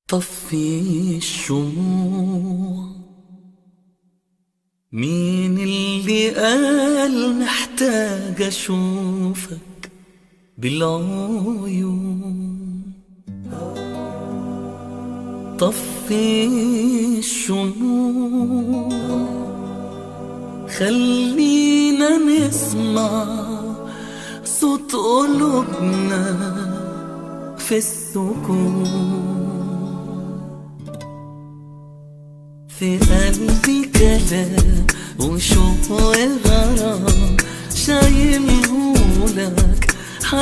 طفي الشموع مين اللي قال محتاج اشوفك بالعيون طفي الشموع خلينا نسمع صوت قلوبنا في السكون في قلبي كلام وشوق وغرام شايلهولك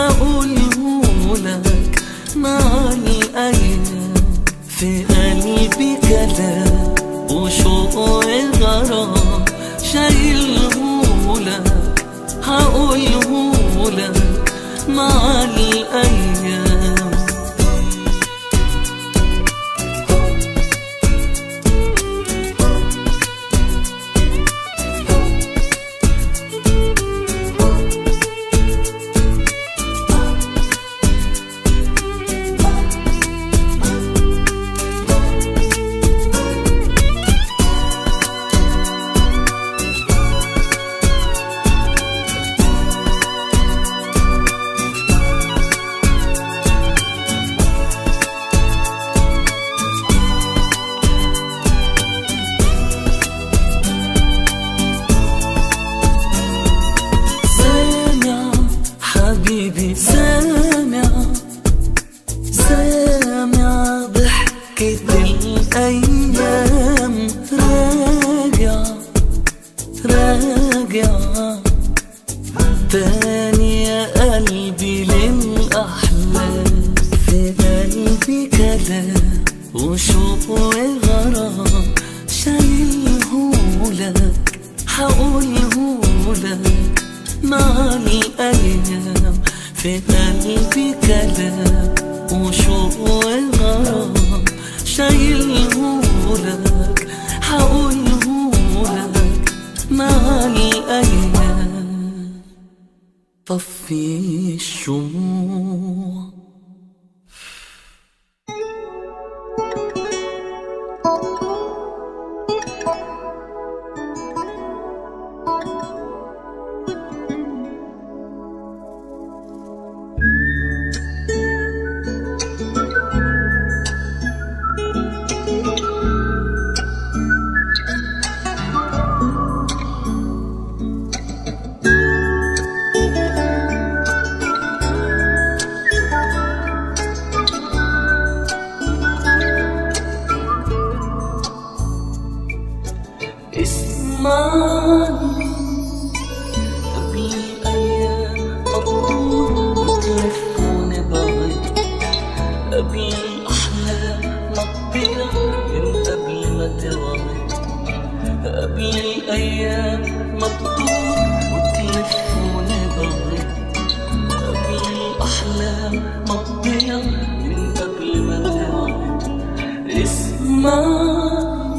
هقولهولك مع الأيام في قلبي كلام وشوق وغرام شايلهولك هقولهولك مع الأيام سامع حبيبي سامع سامع ضحكة الأيام راجع راجع تاني يا قلبي للأحلام في قلبي كلام وشوق وغرام شايلهولك هقولهولك مع الأيام في قلبي كلام وشوق وغرام شايلهولك هقولهولك مع الأيام طفي الشموع اسمعني قبل الأيام مطول بتلف ونبعد قبل الأحلام ما تضيع من قبل ما توعد قبل الأيام ما تدور وتلف ونبعد قبل الأحلام ما تضيع من قبل ما توعد اسمعني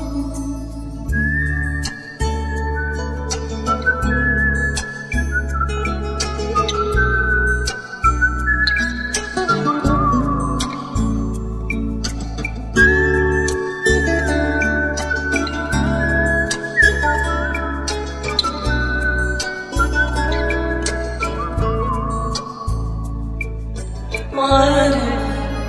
معاك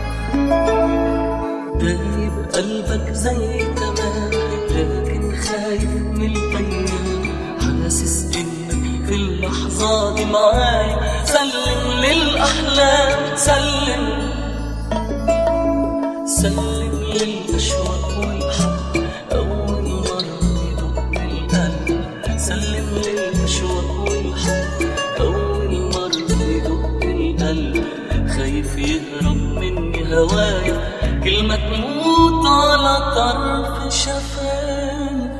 دايب قلبك زي تمام لكن خايف من الأيام حاسس إنك في اللحظة دي معايا سلم للأحلام سلم سلم للأشواق والحب أول مرة يدق القلب سلم للأشواق والحب أول مرة يدق القلب خايف يهرب مني هوايا كلمة تموت على طرف شفايف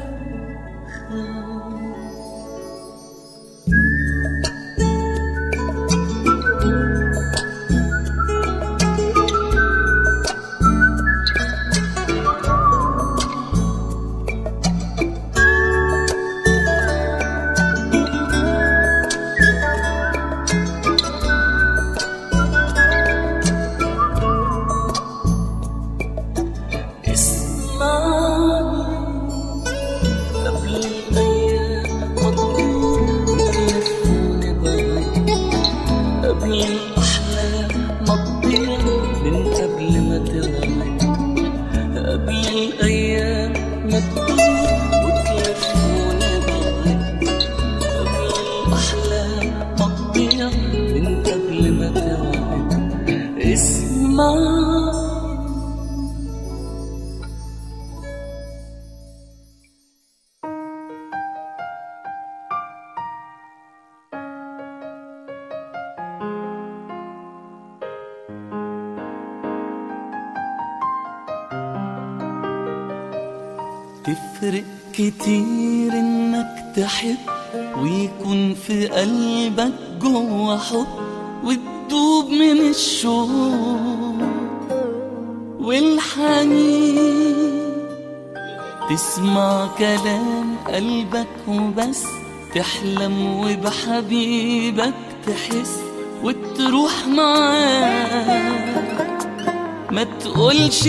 تفرق كتير انك تحب ويكون في قلبك جوا حب وتدوب من الشوق والحنين تسمع كلام قلبك وبس تحلم وبحبيبك تحس وتروح معاه ما تقولش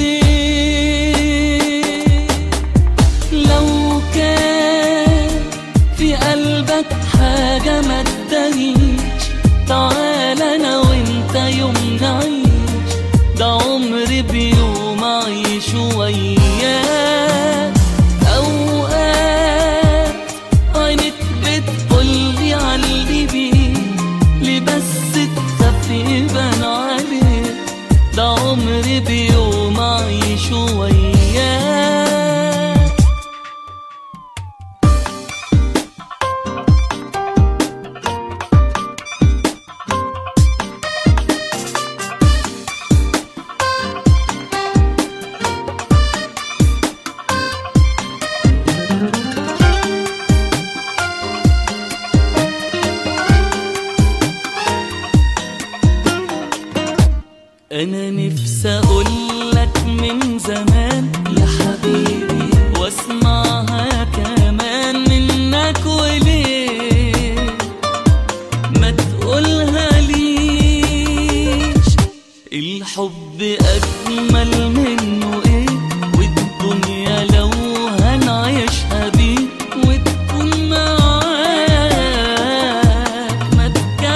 فين لو كان في قلبك حاجة ما تداريش تعال انا وانت يوم نعيش ده عمر بيوم اعيش وياك اوقات عينك بتقولي عاللي بيه ليه بس تخاف يبان عليك ده عمر بيوم اعيش وياك انا نفسي اقولك من زمان يا حبيبي واسمعها كمان منك وليه ما تقولها ليش الحب اجمل منه ايه والدنيا لو هنعيشها بيه وتكون معاك ما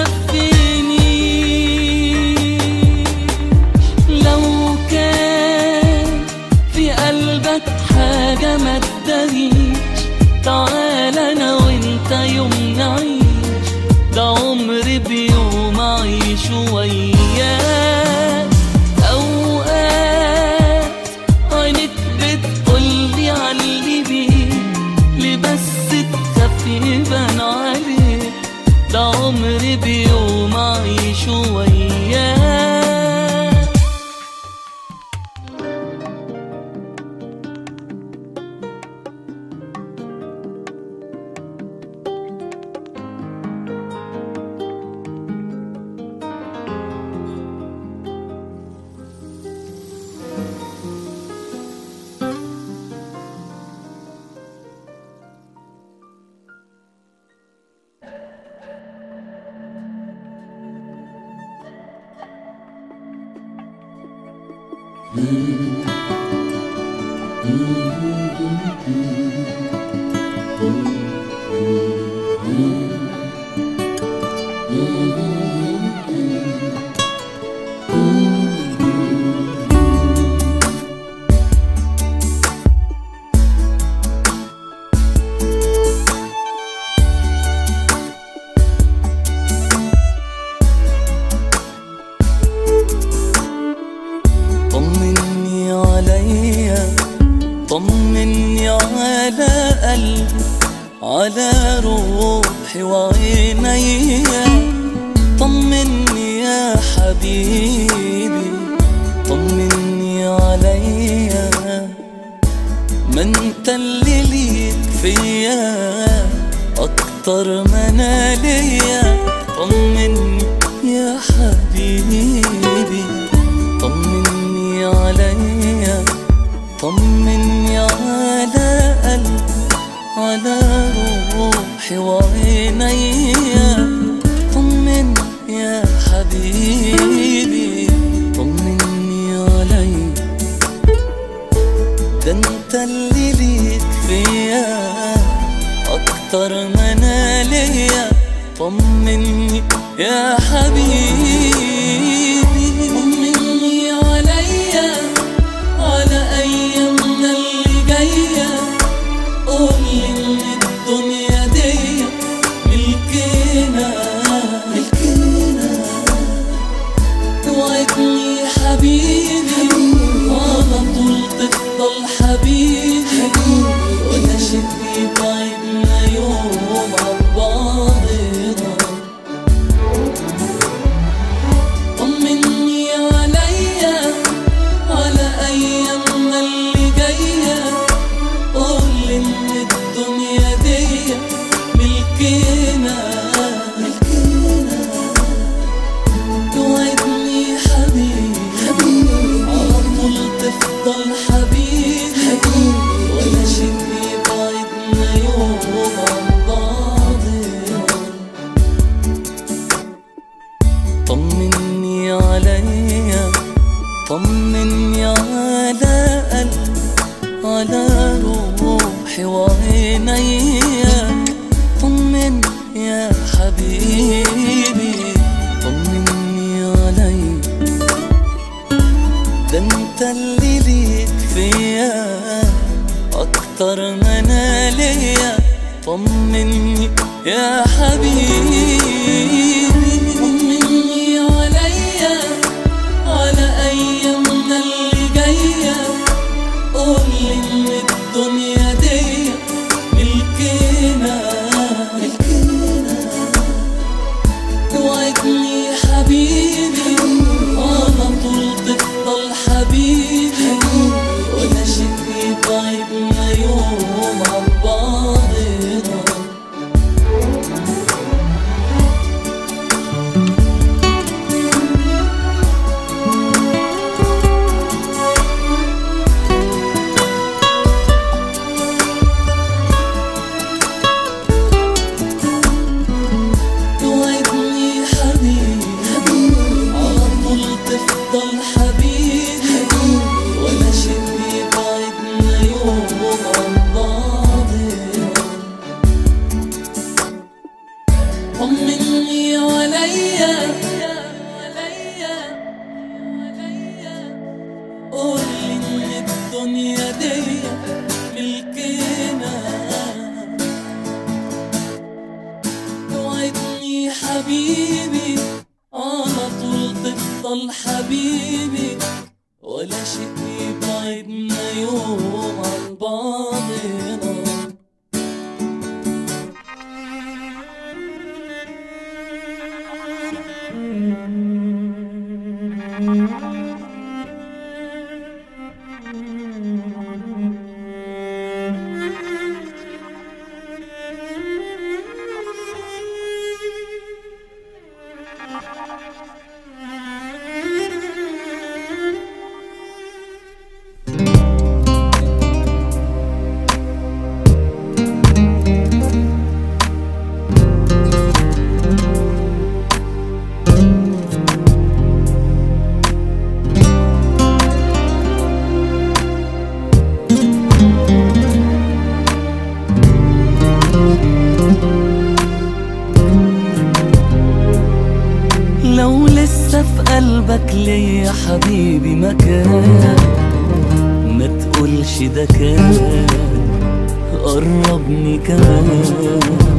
تكفينيش لو كان في قلبك حاجة ما تداريش تعال انا وانت يوم نعيش ده عمر بيوم اعيش وياك اوقات عينك بتقولي عاللي بيه ليه بس تخاف يبان عليك ده عمر بيوم اعيش وياك طمني عليا طمني على قلبي على روحي وعيني طمني يا حبيبي طمني عليا ما انت اللي ليك فيا اكتر ما انا ليا طمني يا حبيبي طمني عليا طمني على قلبي على روحي وعيني طمني يا حبيبي طمني عليا ده انت اللي ليك فيا اكتر ما انا ليا طمني يا حبيبي طمني عليا على ايامنا اللي جايه قولي ان الدنيا دي ملكنا ملكنا توعدني حبيبي على طول تفضل حبيبي ونشدني بعدنا يوم عن بعضنا تفضل حبيبي ولا شيء بيبعدنا يوم عن بعضنا طمني عليا طمني على قلبي على روحي وعيني طمني يا حبيبي طمني علي ده انت اللي ليك فيا اكتر ما انا ليا طمني يا حبيبي طمني عليا على ايامنا اللي جايه قولي ان الدنيا دي ملكنا ملكنا توعدني حبيبي على طول تفضل حبيبي ولا شيء يبعدنا يوم عن بعضنا توعدني حبيبي على طول تفضل حبيبي ولا شيء يبعدنا يوم عن بعضنا طمني عليا قولي ان الدنيا دي ملكنا توعدني حبيبي على طول تفضل حبيبي ولا شيء يبعدنا يوم عن بعضنا لو لسه في قلبك ليا حبيبي مكان ما تقولش ده كان قربني كمان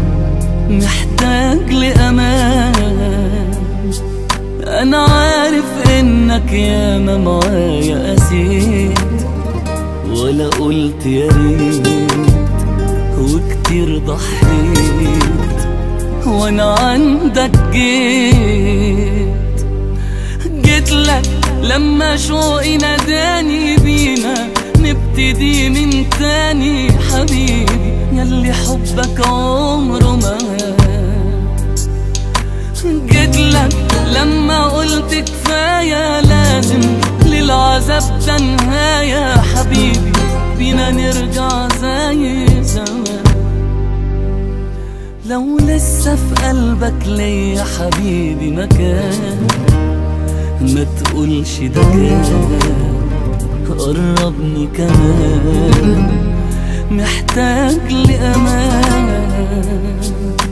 محتاج لأمان أنا عارف إنك ياما معايا قسيت ولا قلت يا ريت وكتير ضحيت وانا عندك جيت جيت لك لما شوقي ناداني بينا نبتدي من تاني حبيبي ياللي حبك عمره ما جيت لك لما قلت كفاية لازم للعذاب ده نهاية حبيبي بينا نرجع زي زمان لو لسه في قلبك ليا حبيبي مكان ما تقولش ده كان قربني كمان محتاج لأمان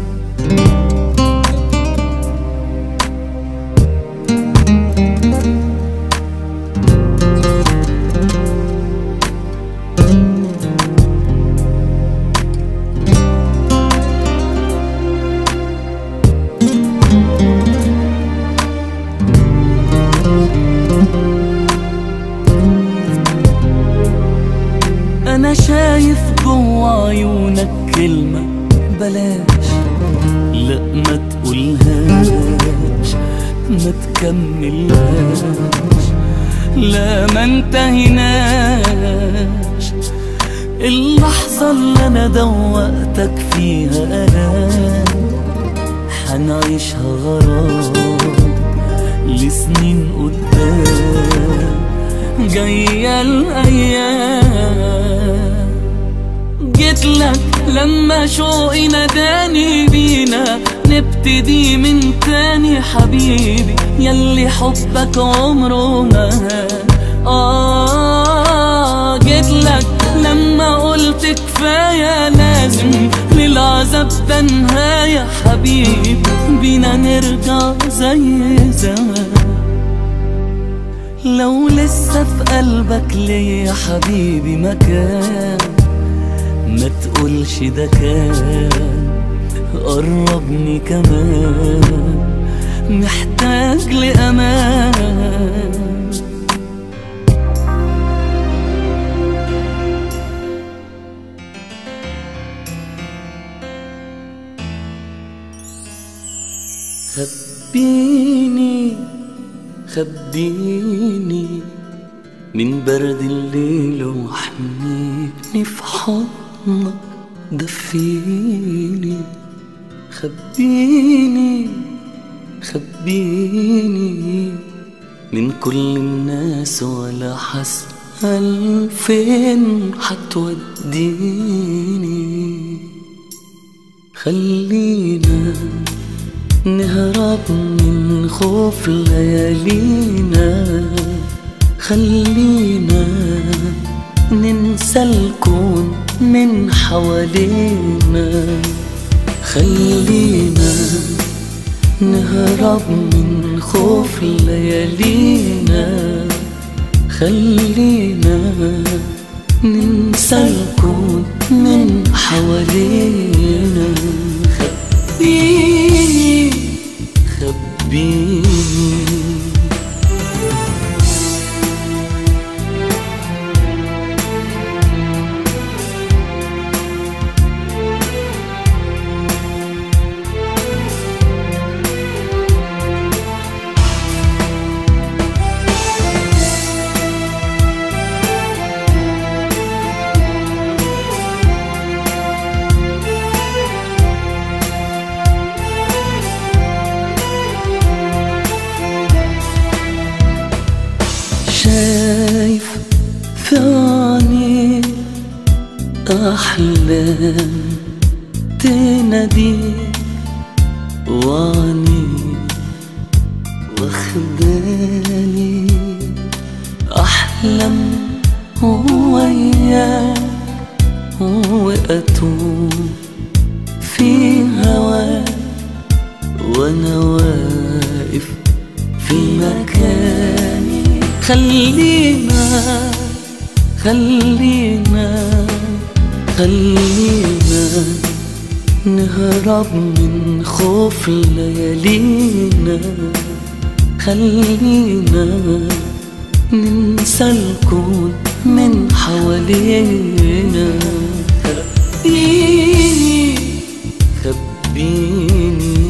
انا شايف جوا عيونك كلمة بلاش لا ما تقولهاش ما تكملهاش لا ما انتهيناش اللحظة اللي انا دوقتك فيها انا حنعيشها غرام لسنين قدام جاية الأيام جيت لك لما شوقي ناداني بينا نبتدي من تاني حبيبي يلي حبك عمره ما هان آه جيت لك لما قلت كفاية لازم للعذاب ده نهاية حبيبي بينا نرجع زي زمان لو لسه في قلبك ليا حبيبي مكان ما تقولش ده كان قربني كمان محتاج لأمان خبيني خبيني من برد الليل واحميني في حضنك دفيني خبيني خبيني من كل الناس ولا حسأل فين حتوديني خلينا نهرب من خوف ليالينا خلينا ننسى الكون من حوالينا خلينا نهرب من خوف ليالينا خلينا ننسى الكون من حوالينا خبيني خبيني شايف في عيني أحلام تنادي وعني واخداني أحلم وياك وأتوه في هواك وأنا واقف في مكاني خلينا خلينا خلينا نهرب من خوف ليالينا خلينا ننسى الكون من حوالينا خبيني خبيني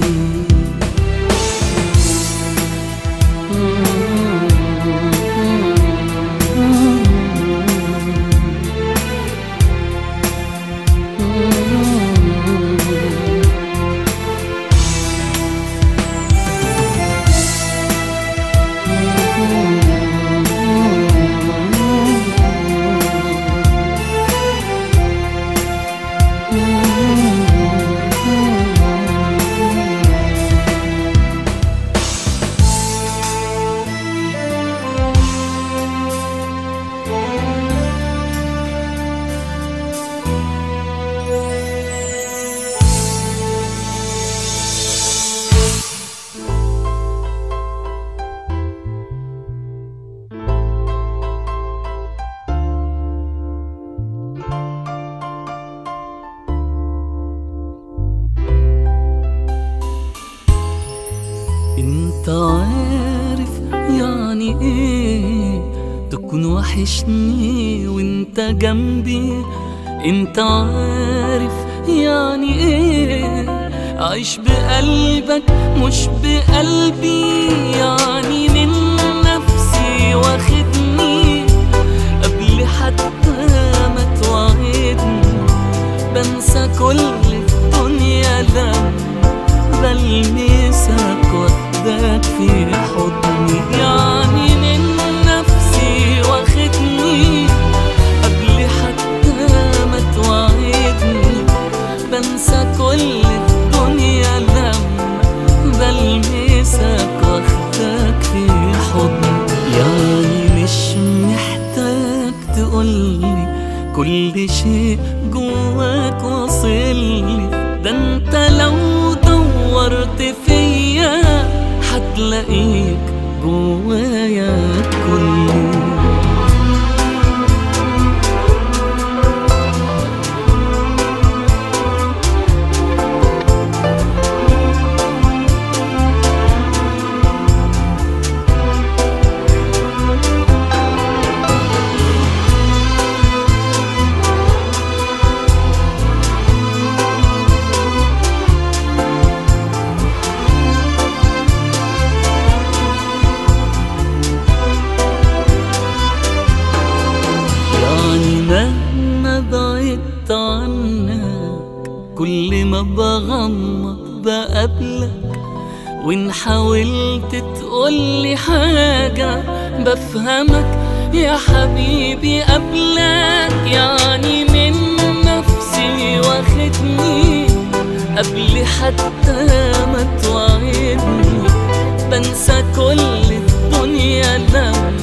انت عارف يعني ايه تكون وحشني وانت جنبي انت عارف يعني ايه عيش بقلبك مش بقلبي يعني من نفسي واخدني قبل حتى ما توعدني بنسى كل الدنيا لما بلمسك واخدك في حضني يعني من نفسي واخدني كل شيء جواك واصلي ده انت لو دورت فيا هتلاقيك جوايا كلي يعني مهما بعدت عنك كل ما بغمض بقابلك وان حاولت تقولي حاجة بفهمك يا حبيبي قبلك يعني من نفسي واخدني قبل حتى ما توعدني بنسى كل الدنيا لما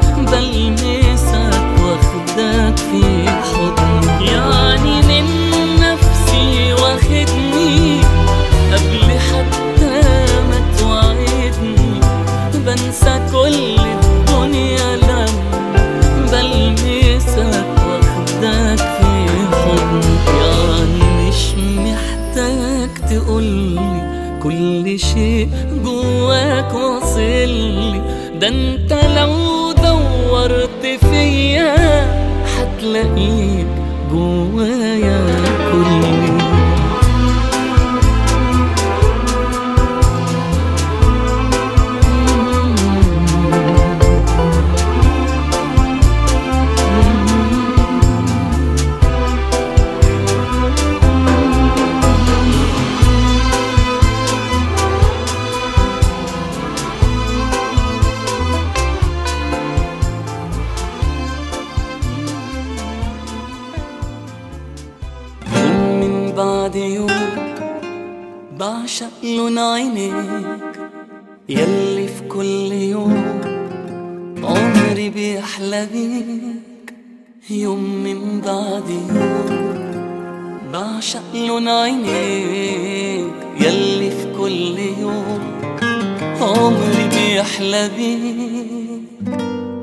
بلمسك واخدك في حضني يعني من نفسي واخدني قبل حتى ما توعدني بنسى كل الدنيا لما بلمسك واخدك في حضني يعني مش محتاج تقولي كل شيء جواك واصلي ده انت لو دورت فيا هتلاقيك جوايا كلي يوم من بعد يوم بعشق لون عينيك يلي في كل يوم عمري بيحلى بيك يوم من بعد يوم بعشق لون عينيك يلي في كل يوم عمري بيحلى بيك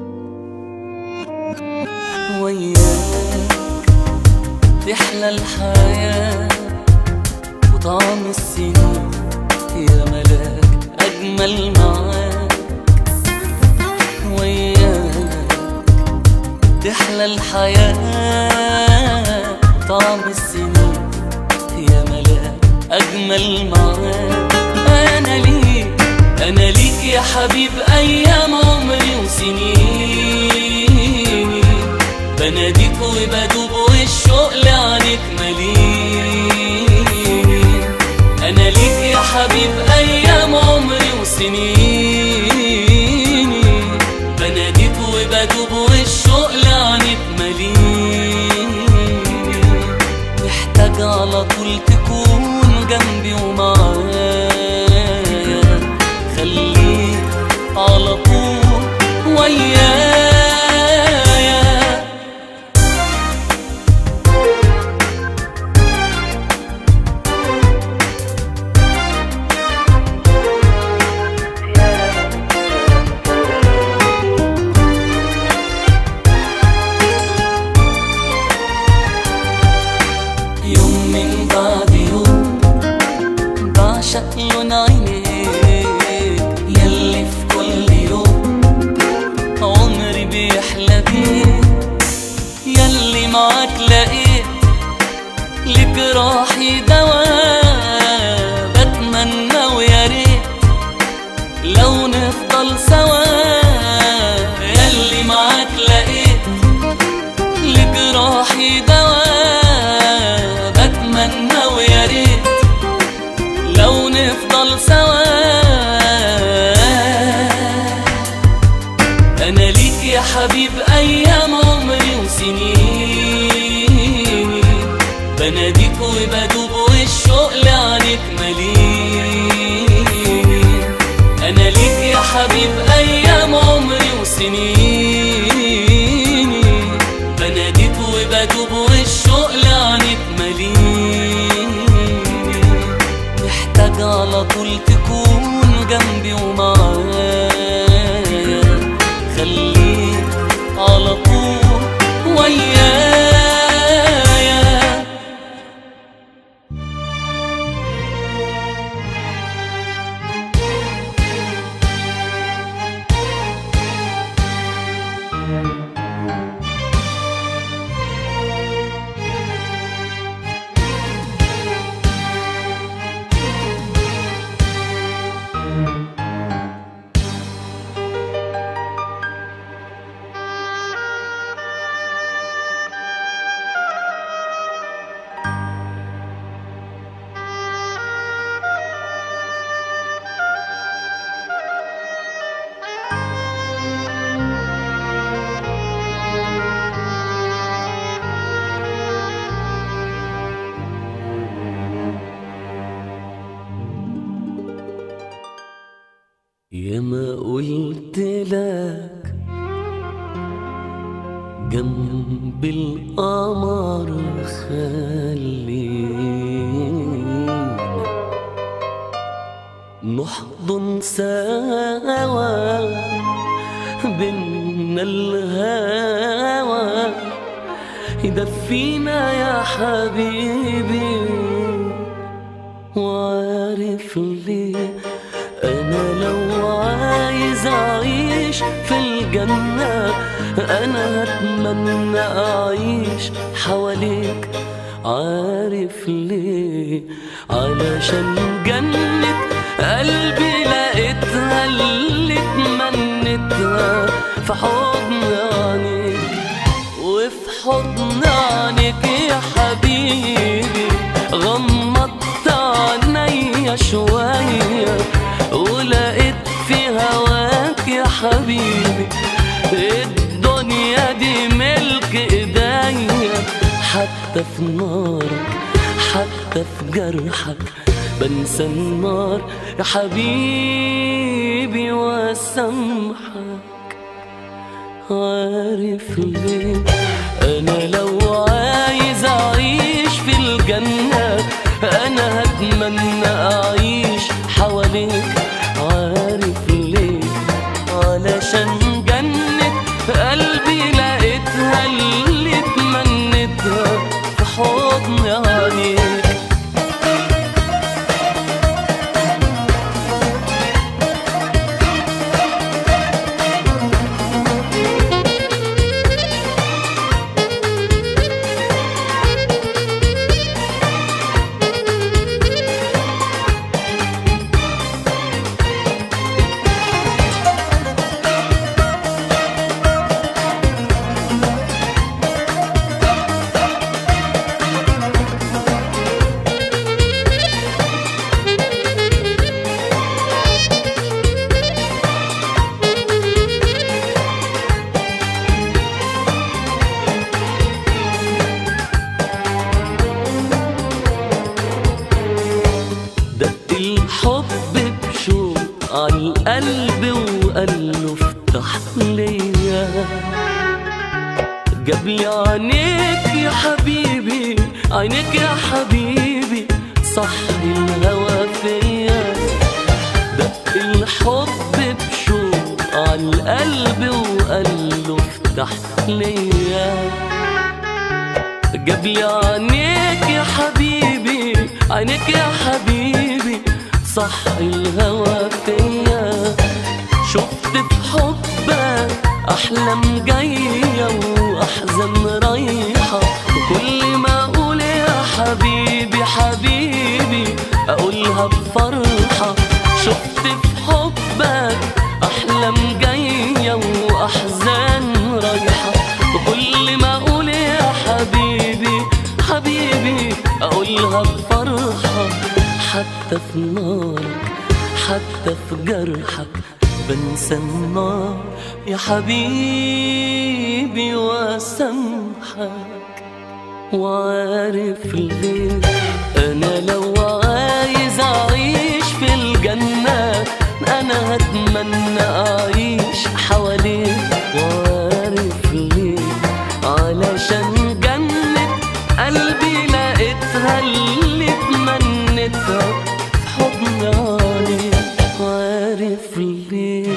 وياك تحلى الحياة وطعم السنين يا ملاك أجمل معاك وياك تحلى الحياة طعم السنين يا ملاك أجمل معاك أنا ليك أنا ليك يا حبيب أيام عمري وسنين بناديك وبدوب والشوق لعنك مليء انا ليك يا حبيب ايام عمري وسنين بناديك وبدوب والشوق لعنك مليء محتاج على طول تكون جنبي ومعايا خليك على طول ويايا يوم من بعد يوم بعشق لون عينيك يلي في كل يوم عمري بيحلى بيك يلي معاك لقيت لجراحي دواء بتمنى ويا ريت لو نفضل سوا يلي معاك لقيت لجراحي دواء بتمنى ويا ريت لو نفضل سوا انا ليك يا حبيب ايام عمري وسنين بناديك وبدوب والشوق لعنك مليء انا ليك يا حبيب ايام عمري وسنين بناديك وبدوب جنب القمر خلينا نحضن سوا بينا الهوى يدفينا يا حبيبي وعارف ليه انا لو عايز اعيش في الجنة انا هتمنى اعيش حواليك عارف ليه علشان جنة قلبي لقيتها اللي اتمنيتها في حضن عينيك وفي حضن عينيك يا حبيبي غمضت عينيا شوية ولقيت في هواك يا حبيبي الدنيا دي ملك ايديا حتى في نارك حتى في جرحك بنسى النار يا حبيبي واسامحك عارف ليه انا لو عايز اعيش في الجنة انا هتمنى اعيش حواليك عارف ليه علشان جنة قلبي لقيتها اللي اتمنيتها في حضن عينيك دق الحب بشوق عالقلب وقال له افتح ليا جاب لي عينيك يا حبيبي عينيك يا حبيبي صحي الهوى فيا دق الحب بشوق عالقلب وقال له افتح ليا جاب لي عينيك يا حبيبي عينيك يا حبيبي صح الهوى فيا شفت في حبك احلام جايه واحزان رايحه وكل ما اقول يا حبيبي حبيبي اقولها بفرحه شفت في حبك احلام جايه واحزان رايحه وكل ما اقول يا حبيبي حبيبي اقولها بفرحه حتى في نارك حتى في جرحك بنسى النار يا حبيبي واسامحك وعارف ليه انا لو عايز اعيش في الجنة انا هتمنى اعيش حواليك وعارف ليه علشان جنة قلبي لقيتها اللي اتمنيتها في حضن عليك وعارف ليه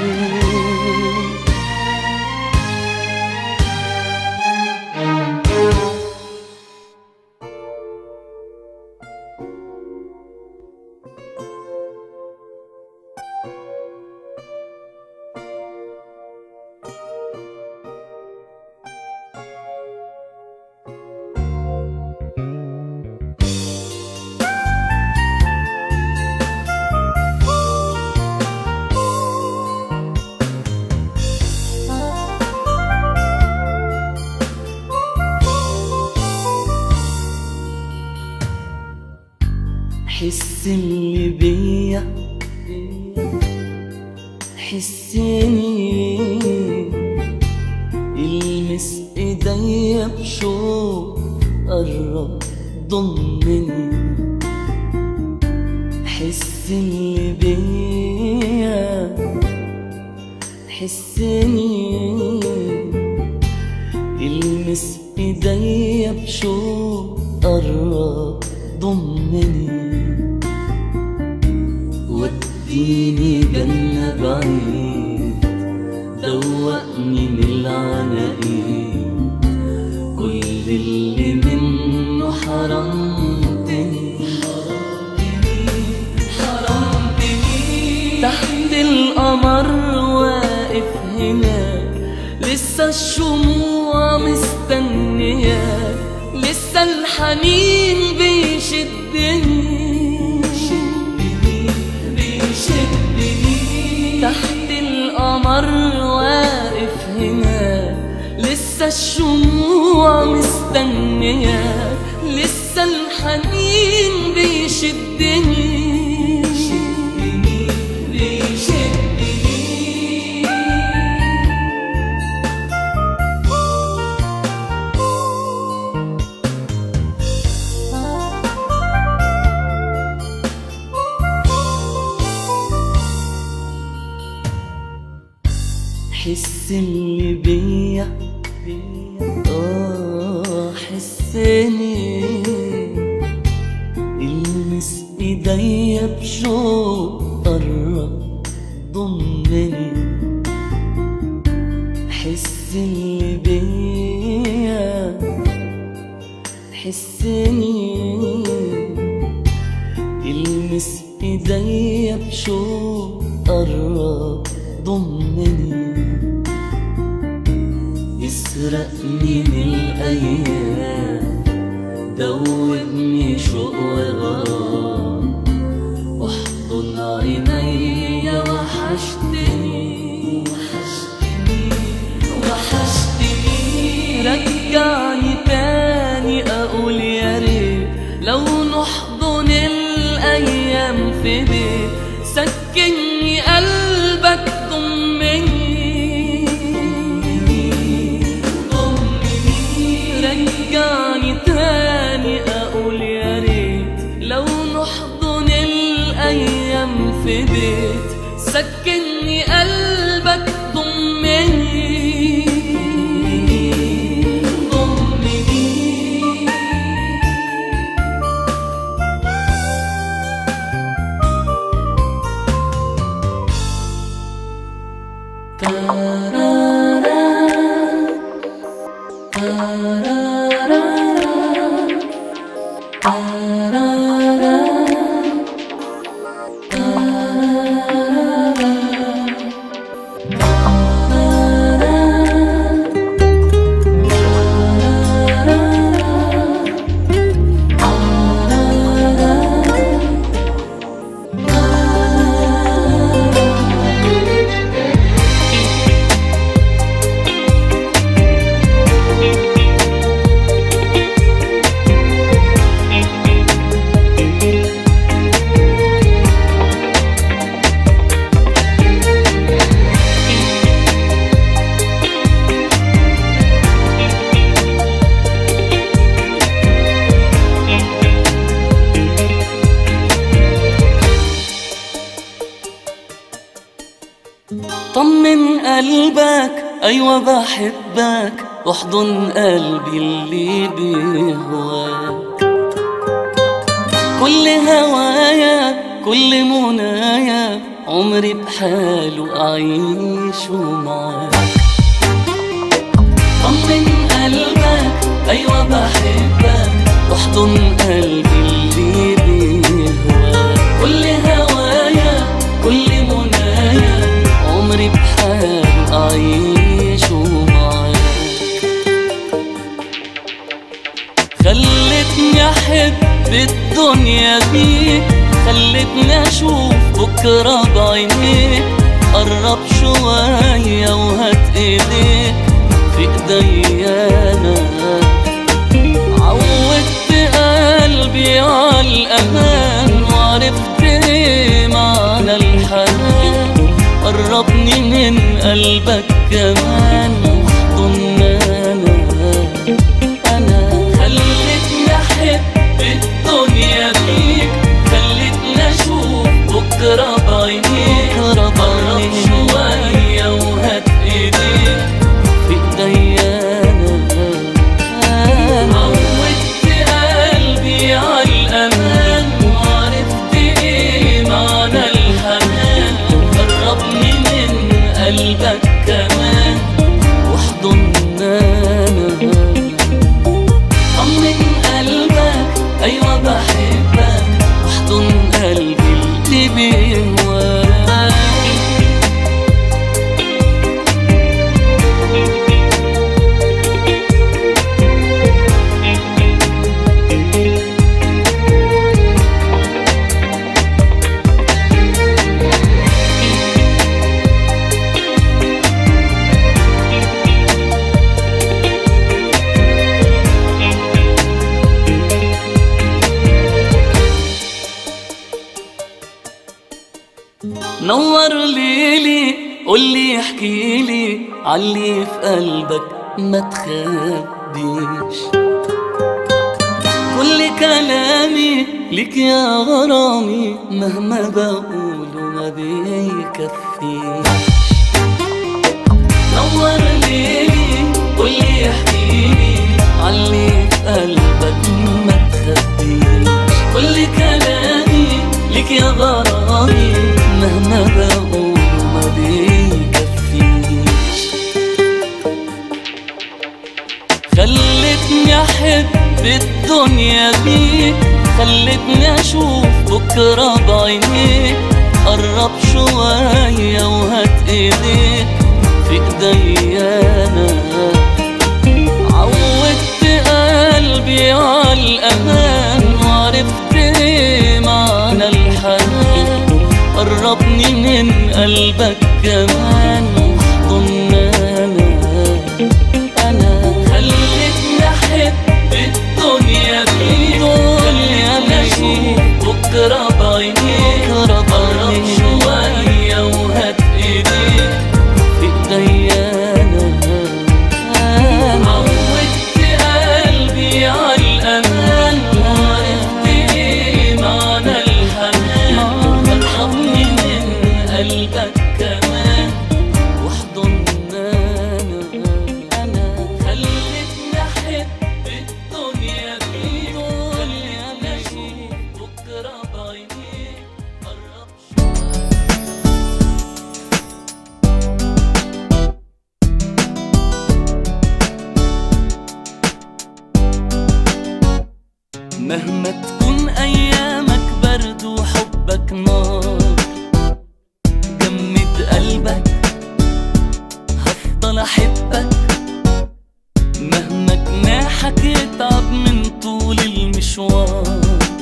حسني بيا حسني المس ايديا بشوق قرب ضمني حسني بيا حسني المس المس ايديا بشوق قرب ضمني وديني جنة بعيد دوقني من العناقيد كل اللي منه حرمتني حرمتني تحت القمر واقف هناك لسه الشموع مستنياك لسه الحنين بيشدني بيشدني تحت القمر واقف هناك لسه الشموع مستنياك لسه الحنين بيشدني بيشدني حس اللي بيا اه حسني المس ايديا بشوق قرب ضمني حس اللي بيا حسني المس ايديا بشوق قرب ضمني يسرقني من الايام دوبني شوق وغرام واحضن عينيا وحشتني وحشتني وحشتني رجعني تاني اقول يا ريت لو نحضن الايام في بيت سكني قلبك ضمني ضمني رجعني تاني اقول يا ريت لو نحضن الايام في بيت سكني قلبك ضمني ضمني طمن قلبك أيوة بحبك واحضن قلبي اللي بيهواك كل هوايا كل منايا عمري بحاله أعيشه معاك طمن قلبك أيوة بحبك واحضن قلبي اللي بيهواك كل هوايا كل منايا عمري بحال أعيشه معاك خلتني أحب الدنيا بيك خلتني أشوف بكرة بعينيك قرب شوية وهات إيديك في إيديا أنا عودت قلبي على الأمان وعرفت إيه معنى الحنان قربني من قلبك كمان واحضن أنا أنا خلتني أحب الدنيا بيك خلتني أشوف بكرة بعينيك قرب شوية وهات إيديك في إيديا أنا نور ليلي قولي احكيلي علي في قلبك ما تخبيش كل كلامي لك يا غرامي مهما بقوله ما بيكفيش نور ليلي قولي احكيلي علي في قلبك ما تخبيش كل كلامي لك يا غرامي مهما بقوله ما بيكفيش خلتني احب الدنيا بيك خلتني اشوف بكره بعينيك قرب شويه وهات ايديك في ايديا انا عودت قلبي على الامان وعرفت ايه معنى الحنان قربني من قلبك كمان واحضن انا انا خلتني احب الدنيا بيك خلتني اشوف بكره بعينيك قرب شويه وهات ايديك في ايديا انا عودت قلبي على الامان وعرفت ايه معنى الحنان قربني من قلبك كمان واحضن انا انا خلتني احب الدنيا بيك خلتني اشوف بكره بعينيك قرب مهما تكون ايامك برد وحبك نار جمد قلبك هفضل احبك مهما جناحك يتعب من طول المشوار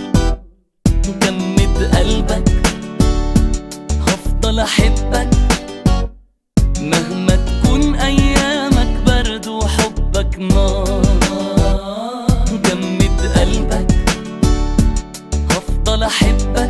جمد قلبك هفضل احبك مهما تكون ايامك برد وحبك نار جمد قلبك هفضل احبك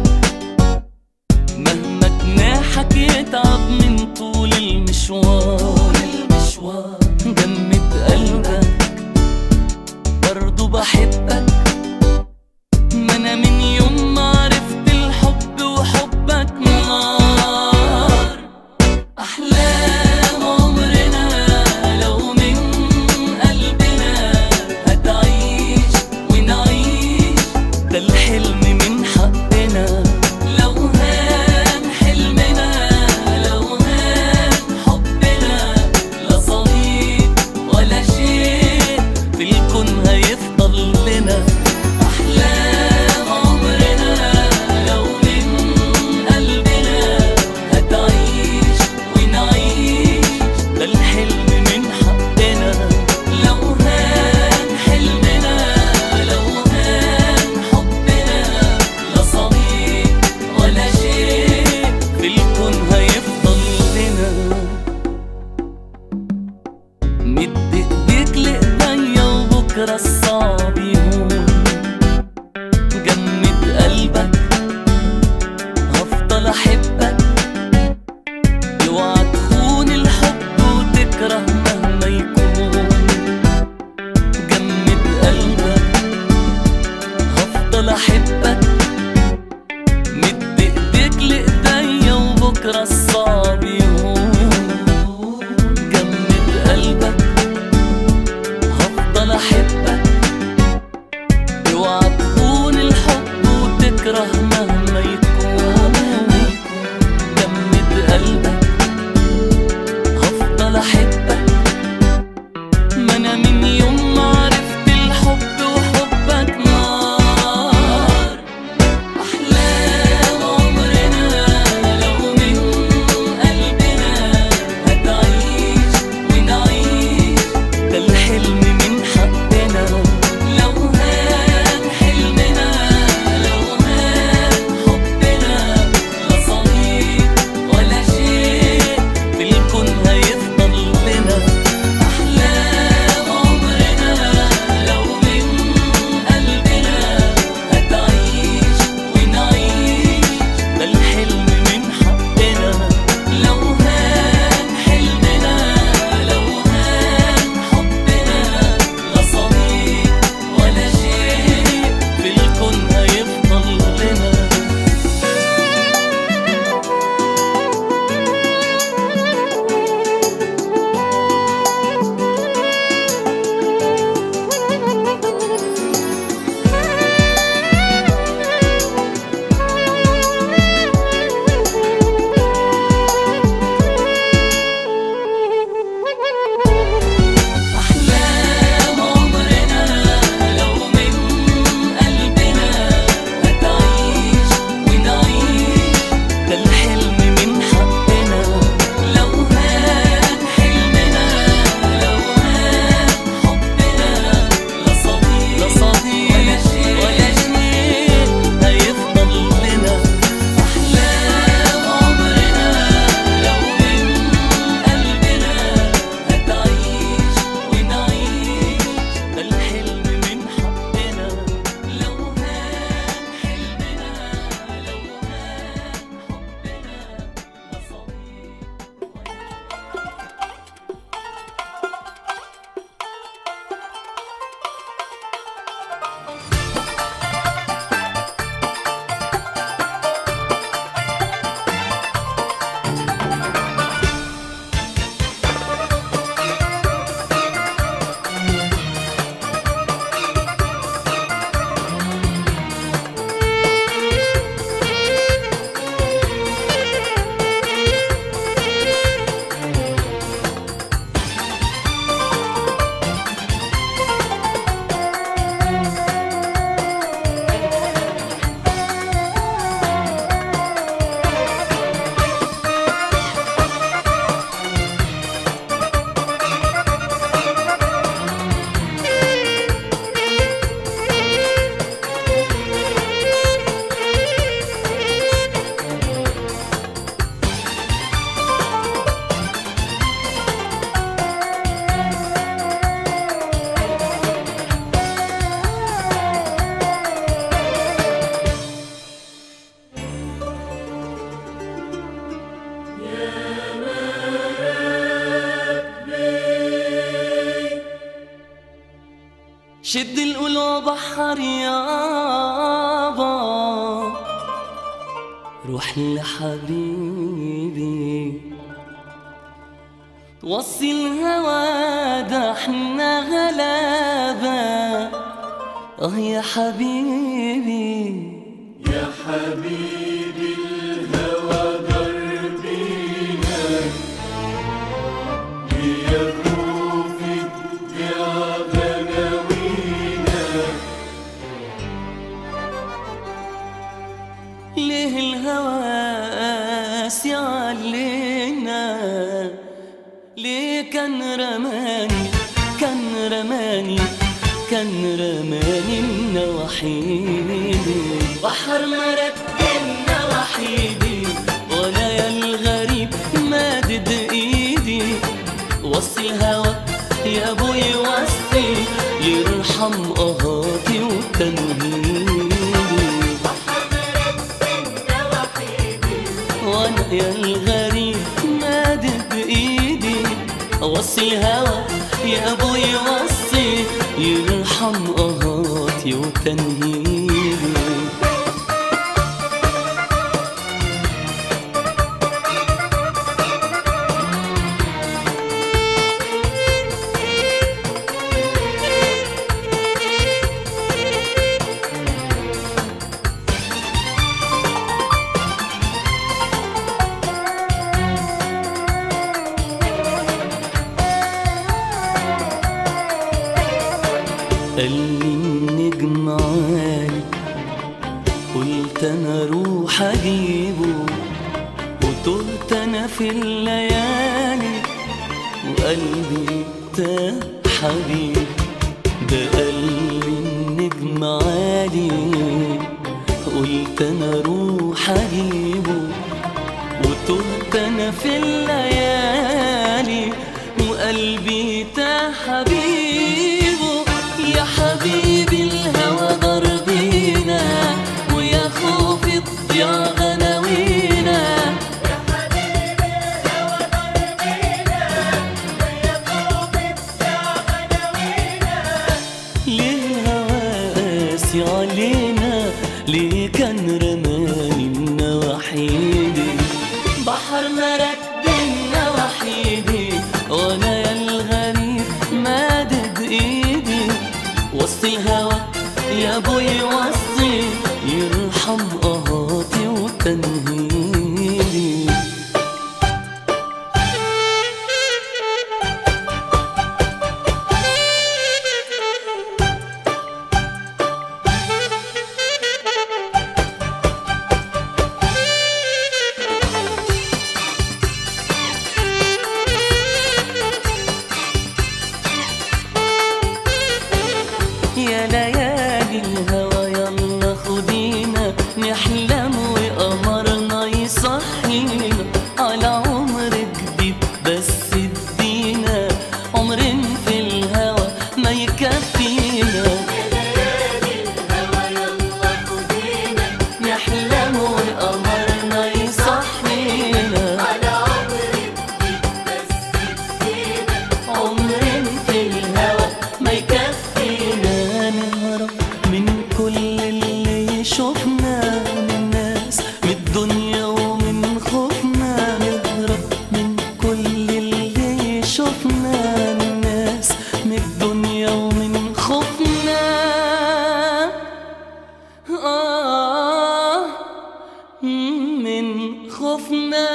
مهما جناحك يتعب من طول المشوار المشوار جمد قلبك برضو بحبك ما انا من يوم ما عرفت الحب وحبك نار أحلام عمرنا لو من قلبنا هتعيش ونعيش ده الحلم من حقنا لو هان حلمنا لو هان حبنا لا صديق ولا شيء في الكون هيفضل لنا أحلام عمرنا لو من قلبنا هتعيش ونعيش ده الحلم من حقنا لو هان حلمنا لو هان حبنا لا صديق ولا شيء في الكون هيفضل لنا مد ايديك لايديا وبكره الصعب يهون جمد قلبك هفضل احبك اوعى تخون الحب وتكره مهما يكون جمد قلبك هفضل احبك مد ايديك لايديا وبكره الصعب يهون جمد قلبك هفضل احبك شد القلوب بحر يابا روح لحبيبي وصي الهوى ده احنا غلابة اه يا حبيبي يا حبيبي الهوى دربينا ليكون في الدنيا غناوينا ليه الهوى قاسي علينا ليه كان رماني كان رماني كان رماني النواحيدي بحر مركبنا وحيدي وانا يا الغريب مادد ايدي وصي الهوى يا ابوي وصي يرحم قهاتي وتنهيدي وانا يا الغريب مادد بايدي اوصي الهوى يا ابوي وصي يرحم قهاتي وتنهيدي قال لي النجم عالي قلت انا اروح اجيبه وتهت انا في الليالي وقلبي تاه حبيبي ده قال لي النجم عالي قلت انا اروح اجيبه وتهت انا في الليالي وقلبي تاه حبيبه يا حبيبي الهوى ضربينا ويا خوفي تضيع غناوينا ليه الهوى قاسي علينا ليه كان رماني النواحيدي بحر مركبنا وحيدي وانا يا الغريب مادد ايدي وسط الهوى يا ابوي وصي يرحم قهاتي وتنهيدي يا ليالي الهوى يلا خدينا نحلم وقمرنا يصحينا على عمر جديد بس ادينا عمر في الهوى ما يكفينا نحلم وقمرنا يصحينا عمر في الهوى ما يكفينا نهرب من كل اللي شفنا من الناس من الدنيا ومن خوفنا نهرب من كل اللي شفنا من الناس من الدنيا ومن خوفنا آه من خوفنا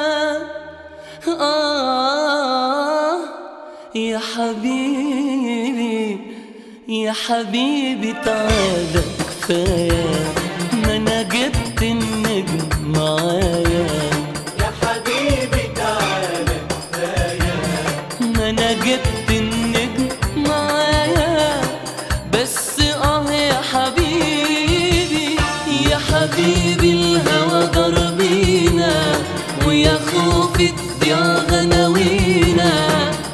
آه يا حبيبي يا حبيبي تعالى كفاية ما أنا جبت النجم معايا يا حبيبي تعالى ما أنا جبت النجم معايا بس آه يا حبيبي يا حبيبي الهوى ضربينا ويا خوفي تضيع غناوينا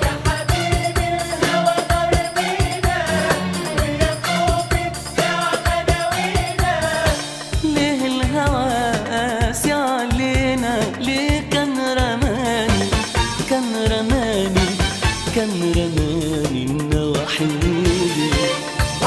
ليه الهوى قاسي علينا ليه كان رماني كان رماني كان رماني النواحيدي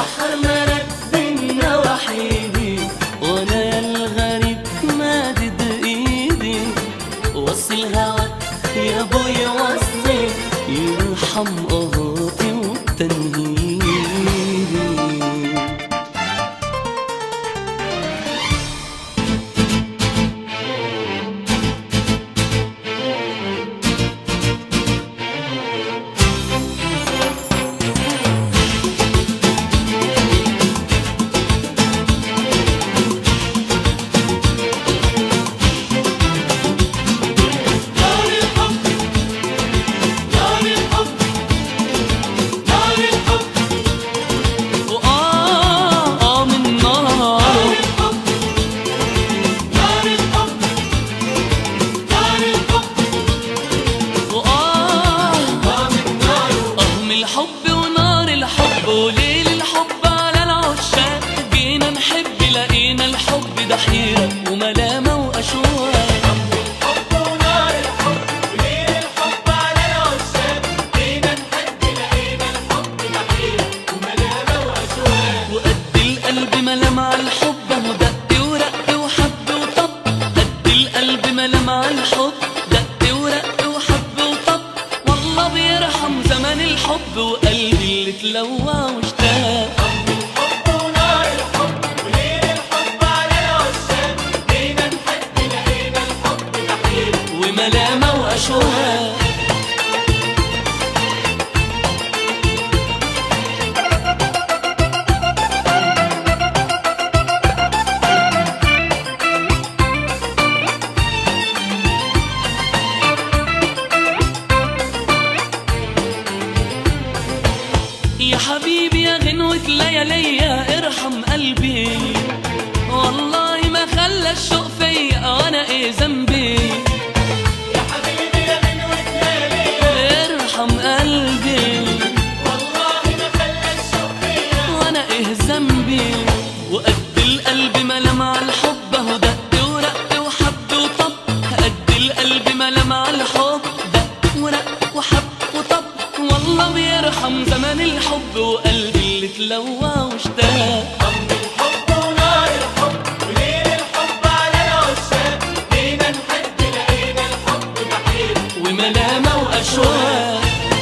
عليا ارحم قلبي والله ما خلى الشوق فيا وانا ايه ذنبي يا حبيبي لا من وتلالي ارحم قلبي والله ما خلى الشوق فيا وانا ايه ذنبي وقد القلب ما لمع الحب اهو دق ورق وحب وطب قد القلب ما لمع الحب دق ورق وحب وطب والله بيرحم زمن الحب وقلبي اللي تلوى واشتاق أمر الحب ونار الحب وليل الحب على العشاق لينا نحب لقينا الحب بحير وملامة وأشواق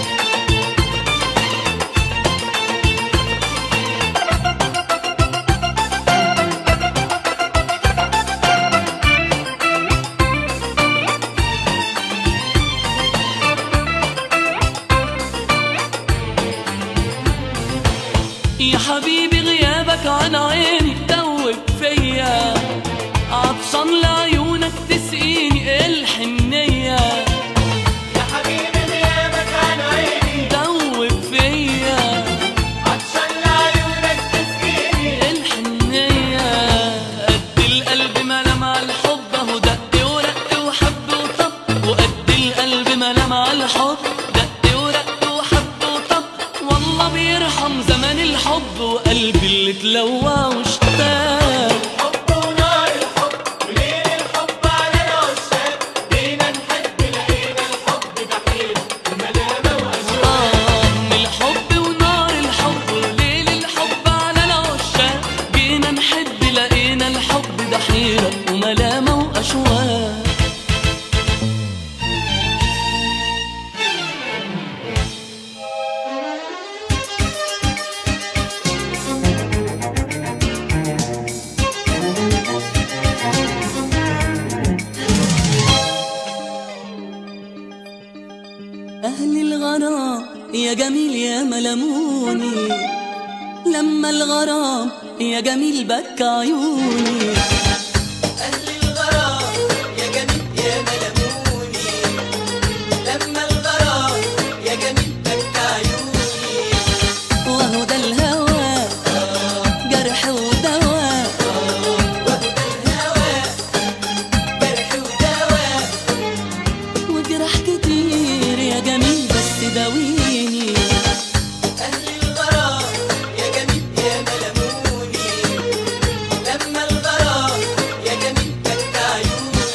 يا حبيبي غيابك عن عيني دوب فيا عطشان لعيونك تسقيني الحنية يا حبيبي غيابك عن عيني دوب فيا عطشان لعيونك تسقيني الحنية قد القلب ما لمع الحب اهو دق ورق وحب وطب وقد القلب ما لمع الحب دق ورق وحب وطب والله بيرحم زمن الحب وقلبي اللي تلوى واشتاق حب ونار الحب وليل الحب على العشاق لينا نحب لقينا الحب بحير وملامة وأشواق آه، من الحب ونار الحب وليل الحب على العشاق جينا نحب لقينا الحب ده حيرة وملامة وأشواق أهل الغرام يا جميل يا ملموني لما الغرام يا جميل بكى عيوني أهل الغرام يا جميل يا ملموني لما الغرام يا جميل بكى عيوني وهو ده الهوى جرح ودواء وهو ده الهوى جرح ودواء وجرح كتير يا جميل بس داويني أهل الغرام يا جميل يا ملموني لما الغرام يا جميل بكى عيوني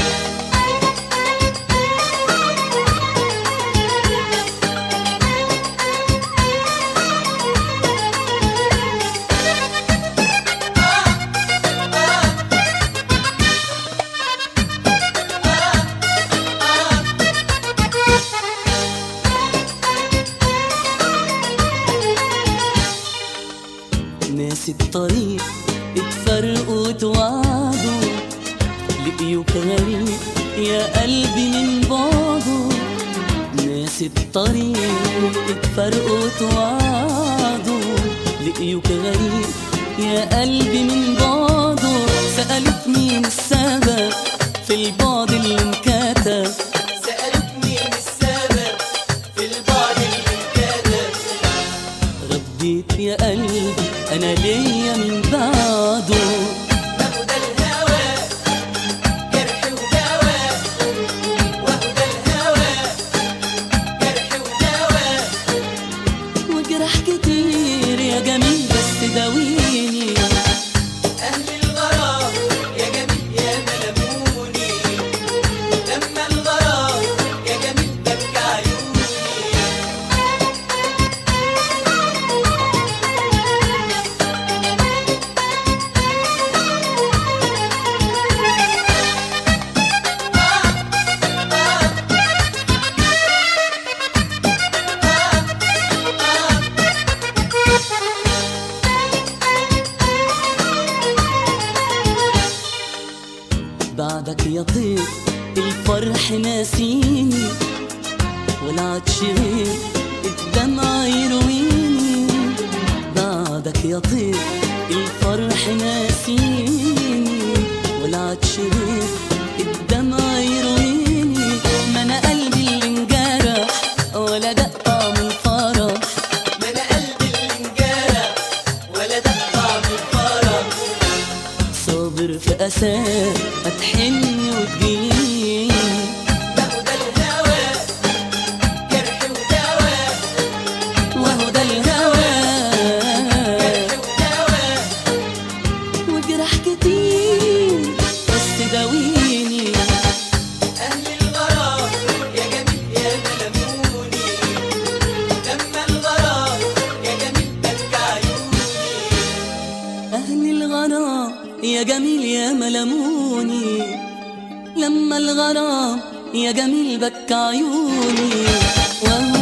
ناس الطريق اتفرقوا وتوعدوا لقيوك غريب يا قلبي من بعده ناس الطريق اتفرقوا وتوعدوا لقيوك غريب يا قلبي من بعده سألوك مين السبب في البعد اللي انكتب سألوك مين السبب في البعد اللي انكتب رديت يا قلبي انا ليا من بعده وهو ده الهوى جرح ودواء وهو ده الهوى جرح ودواء وجرح كتير يا جميل بس داويني أهل الغرام يا جميل يا ملموني لما الغرام يا جميل بكى عيوني بعدك يا طير الفرح ناسيني والعطش غير الدمع يرويني بعدك يا طير الفرح ناسيني والعطش غير الدمع يرويني ما انا قلبي اللي انجرح ولا دق طعم الفرح ما انا قلبي اللي انجرح ولا ده الأسى هتحن وتجيني وهو ده الهوى جرح ودواء وهو ده الهوى جرح ودواء وجرح كتير بس داويني أهل الغرام يا جميل يا ملموني لما الغرام يا جميل بكى عيوني أهل الغرام يا جميل يا ملموني لما الغرام يا جميل بكى عيوني وهو